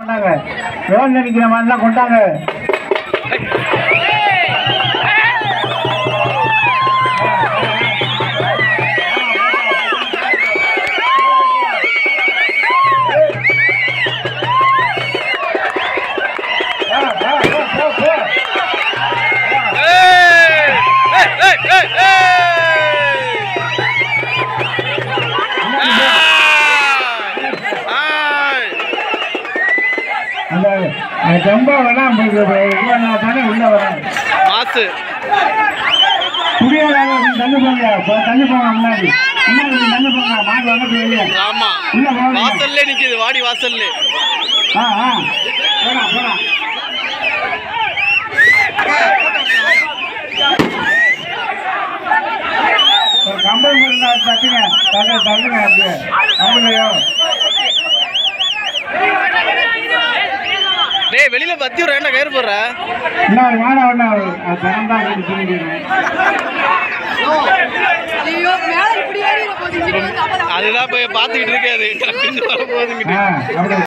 கொண்டாங்க ரோல் அடிக்கிற மாதிரிலாம் கொண்டாங்க ஆ, ஆ, போ, போ, போ. அந்த அந்த ரொம்ப வேணாம் இவ்வளோ தானே உள்ள வரேன் மாசு புரியாத தண்ணி போங்க போ, தண்ணி போங்க முன்னாடி முன்னாடி நீ தண்ணி போங்க மாடு வந்து வெளியே ஆமா உள்ள போங்க வாசல்ல நிக்குது வாடி வாசல்ல ஆ ஆ போடா போடா ஒரு கம்பல் இருந்தா தட்டுங்க தட்டு தள்ளுங்க அப்படியே கம்பலையோ டேய் வெளியில பத்தி ஒரு ரெண்டா கயிறு போடுற இன்னொரு மாடை ஒன்று அது திறந்தா கூடி சொல்லிடுறேன் ஐயோ மேல இப்படி ஏறி போகுது இங்கிட்டு வந்து அப்புறம் அதுதான் போய் பாத்துக்கிட்டு இருக்காது டக்குன்னு வர போகுதுங்கிட்டு ஆ அப்படி